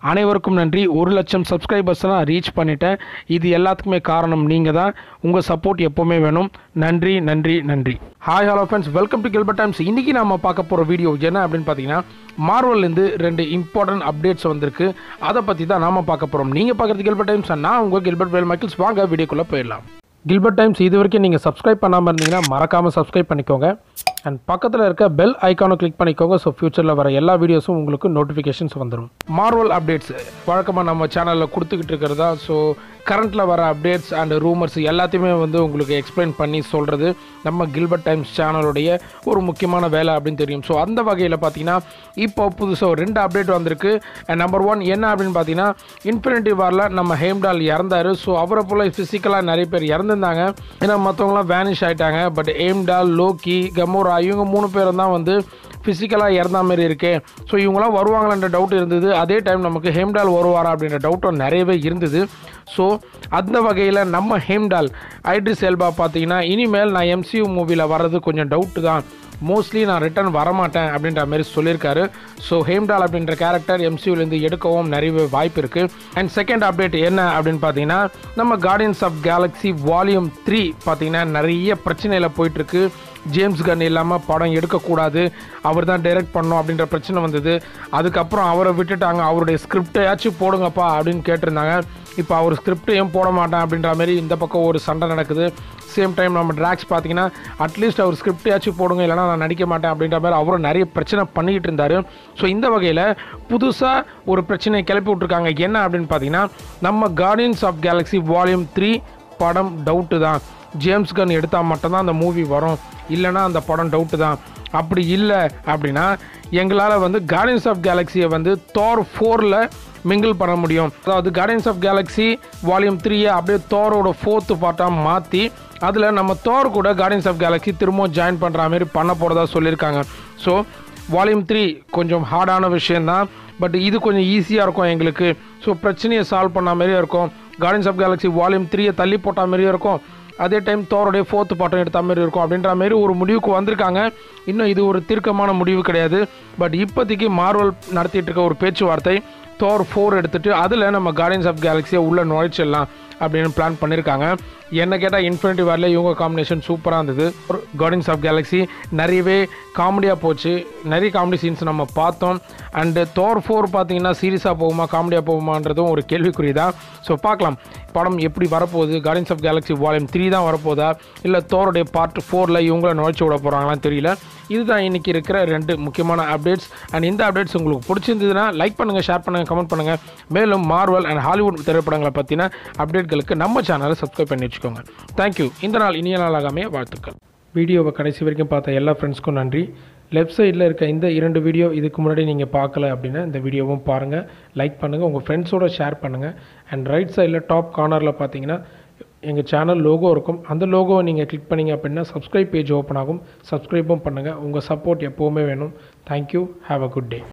அனைவருக்கும் நன்றி ஒரு லட்சம் சப்ஸ்கிரைபர்ஸ்லாம் ரீச் பண்ணிட்டேன் இது எல்லாத்துக்குமே காரணம் நீங்கள் தான் உங்கள் சப்போர்ட் எப்போவுமே வேணும் நன்றி நன்றி நன்றி hi hello friends welcome to Gilbert Times இன்றைக்கி நம்ம பார்க்க போகிற வீடியோ என்ன அப்படின்னு பார்த்தீங்கன்னா மார்வல்லேருந்து ரெண்டு இம்பார்ட்டன்ட் அப்டேட்ஸ் வந்திருக்கு அதை பற்றி தான் நாம பார்க்க போகிறோம் நீங்கள் பார்க்குறது கில்பர்ட் டைம்ஸ் நான் உங்கள் கில்பர்ட் வேல் மைக்கிள்ஸ் வாங்க வீடியோக்குள்ளே போயிடலாம் கில்பர்ட் டைம்ஸ் இது வரைக்கும் நீங்கள் சப்ஸ்கிரைப் பண்ணாமல் இருந்தீங்கன்னா மறக்காமல் சப்ஸ்கிரைப் பண்ணிக்கோங்க அண்ட் பக்கத்தில் இருக்க பெல் ஐக்கானை கிளிக் பண்ணிக்கோங்க ஸோ ஃபியூச்சரில் வர எல்லா வீடியோஸும் உங்களுக்கு நோட்டிஃபிகேஷன்ஸ் வந்துடும் மார்வல் அப்டேட்ஸ் வழக்கமாக நம்ம சேனலில் கொடுத்துக்கிட்டு இருக்கிறதா ஸோ கரண்ட்டில் வர அப்டேட்ஸ் அண்ட் ரூமர்ஸ் எல்லாத்தையுமே வந்து உங்களுக்கு எக்ஸ்பிளைன் பண்ணி சொல்கிறது நம்ம கில்பர்ட் டைம்ஸ் சேனலுடைய ஒரு முக்கியமான வேலை அப்படின்னு தெரியும் ஸோ அந்த வகையில் பார்த்தீங்கன்னா இப்போ புதுசாக ஒரு ரெண்டு அப்டேட் வந்திருக்கு அண்ட் நம்பர் ஒன் என்ன அப்படின்னு பார்த்தீங்கன்னா இன்ஃபினிட்டி வாரில் நம்ம ஹேம்டால் இறந்தார் ஸோ அவரை போல் ஃபிசிக்கலாக நிறைய பேர் இறந்துருந்தாங்க ஏன்னா மற்றவங்களாம் வேனிஷ் ஆகிட்டாங்க பட் ஹேம்டால் லோக்கி கமோரா இவங்க மூணு பேரும் தான் வந்து ஃபிசிக்கலாக இறந்த மாதிரி இருக்கே ஸோ இவங்களாம் வருவாங்களான்ற டவுட் இருந்தது அதே டைம் நமக்கு ஹேம்டால் வருவாரா அப்படின்ற டவுட்டும் நிறையவே இருந்தது ஸோ அந்த வகையில் நம்ம ஹேம்டால் ஐட்ரிஸ் எல்பா பார்த்தீங்கன்னா இனிமேல் நான் எம்சியூ மூவியில் வர்றது கொஞ்சம் டவுட்டு தான் மோஸ்ட்லி நான் ரிட்டர்ன் வரமாட்டேன் அப்படின்ற மாதிரி சொல்லியிருக்காரு ஸோ ஹேம்டால் அப்படின்ற கேரக்டர் எம்சியூலேருந்து எடுக்கவும் நிறைய வாய்ப்பு இருக்குது அண்ட் செகண்ட் அப்டேட் என்ன அப்படின்னு பார்த்தீங்கன்னா நம்ம Guardians of Galaxy volume three பார்த்தீங்கன்னா நிறைய பிரச்சனையில் போயிட்டுருக்கு ஜேம்ஸ் கன் இல்லாமல் படம் எடுக்கக்கூடாது அவர் தான் டைரக்ட் பண்ணோம் அப்படின்ற பிரச்சனை வந்தது அதுக்கப்புறம் அவரை விட்டுட்டாங்க அவருடைய ஸ்கிரிப்டையாச்சும் போடுங்கப்பா அப்படின்னு கேட்டிருந்தாங்க இப்போ அவர் ஸ்கிரிப்டையும் போட மாட்டேன் அப்படின்ற மாதிரி இந்த பக்கம் ஒரு சண்டை நடக்குது சேம் டைம் நம்ம ட்ராக்ஸ் பார்த்தீங்கன்னா அட்லீஸ்ட் அவர் ஸ்கிரிப்டையாச்சும் போடுங்க இல்லைனா நான் நடிக்க மாட்டேன் அப்படின்ற மாதிரி அவரும் நிறைய பிரச்சனை பண்ணிக்கிட்டு இருந்தார் ஸோ இந்த வகையில் புதுசாக ஒரு பிரச்சனையை கிளப்பி விட்ருக்காங்க என்ன அப்படின்னு பார்த்தீங்கன்னா நம்ம Guardians of Galaxy volume three படம் டவுட்டு தான் ஜேம்ஸ் கன் எடுத்தால் மட்டும்தான் அந்த மூவி வரும் இல்லைனா அந்த படம் டவுட்டு தான் அப்படி இல்லை அப்படின்னா எங்களால் வந்து கார்டியன்ஸ் ஆஃப் கேலக்ஸியை வந்து தோர் ஃபோரில் மிங்கிள் பண்ண முடியும் அதாவது கார்டியன்ஸ் ஆஃப் கேலக்ஸி வால்யூம் த்ரீயை அப்படியே தோரோட ஃபோர்த்து பார்ட்டாக மாற்றி அதில் நம்ம தோர் கூட கார்டியன்ஸ் ஆஃப் கேலக்ஸி திரும்பவும் ஜாயின் பண்ணுற மாதிரி பண்ண போகிறதா சொல்லியிருக்காங்க ஸோ வால்யூம் த்ரீ கொஞ்சம் ஹார்டான விஷயந்தான் பட் இது கொஞ்சம் ஈஸியாக இருக்கும் எங்களுக்கு ஸோ பிரச்சனையை சால்வ் பண்ண மாதிரியும் இருக்கும் கார்டியன்ஸ் ஆஃப் கேலக்ஸி வால்யூம் த்ரீயை தள்ளி போட்ட மாதிரியும் இருக்கும் அதே டைம் தோரோடைய ஃபோர்த்து பாட்டம் எடுத்த மாதிரி இருக்கும் அப்படின்ற மாதிரி ஒரு முடிவுக்கு வந்திருக்காங்க இன்னும் இது ஒரு தீர்க்கமான முடிவு கிடையாது பட் இப்போதைக்கு மார்வல் நடத்திட்டு இருக்க ஒரு பேச்சுவார்த்தை தோர் ஃபோர் எடுத்துட்டு அதில் நம்ம கார்டியன்ஸ் ஆஃப் கேலக்ஸியை உள்ளே நுழைச்சிடலாம் அப்படின்னு பிளான் பண்ணியிருக்காங்க என்ன கேட்டால் இன்ஃபினிட்டி வாரில் இவங்க காம்பினேஷன் சூப்பராக இருந்தது கார்டியன்ஸ் ஆஃப் கேலக்ஸி நிறையவே காமெடியாக போச்சு நிறைய காமெடி சீன்ஸ் நம்ம பார்த்தோம் அண்டு தோர் ஃபோர் பார்த்தீங்கன்னா சீரியஸாக போகுமா காமெடியாக போகுமான்றதும் ஒரு கேள்விக்குறி தான் ஸோ பார்க்கலாம் படம் எப்படி வரப்போகுது Guardians of Galaxy volume three தான் வரப்போதா இல்லை தோருடைய பார்ட் ஃபோரில் இவங்கள நுழைச்சி விட போகிறாங்களான்னு தெரியல இதுதான் இன்றைக்கி இருக்கிற ரெண்டு முக்கியமான அப்டேட்ஸ் அண்ட் இந்த அப்டேட்ஸ் உங்களுக்கு பிடிச்சிருந்ததுன்னா லைக் பண்ணுங்கள் ஷேர் பண்ணுங்கள் கமெண்ட் பண்ணுங்கள் மேலும் மார்வல் அண்ட் ஹாலிவுட் திரைப்படங்களை பற்றின அப்டேட்களுக்கு நம்ம சேனலை சப்ஸ்கிரைப் பண்ணி வச்சுக்கோங்க தேங்க்யூ இந்த நாள் இனிய நாளாகாமே வாழ்த்துக்கள் வீடியோவை கடைசி வரைக்கும் பார்த்த எல்லா ஃப்ரெண்ட்ஸ்க்கும் நன்றி லெஃப்ட் சைடில் இருக்க இந்த இரண்டு வீடியோ இதுக்கு முன்னாடி நீங்கள் பார்க்கல அப்படின்னா இந்த வீடியோவும் பாருங்கள் லைக் பண்ணுங்கள் உங்கள் ஃப்ரெண்ட்ஸோட ஷேர் பண்ணுங்கள் அண்ட் ரைட் சைடில் டாப் கார்னரில் பார்த்தீங்கன்னா எங்கள் சேனல் லோகோ இருக்கும் அந்த லோகோவை நீங்கள் கிளிக் பண்ணிங்க அப்படின்னா சப்ஸ்கிரைப் பேஜ் ஓப்பன் ஆகும் சப்ஸ்கிரைப்பும் பண்ணுங்கள் உங்கள் சப்போர்ட் எப்போவுமே வேணும் thank you have a good day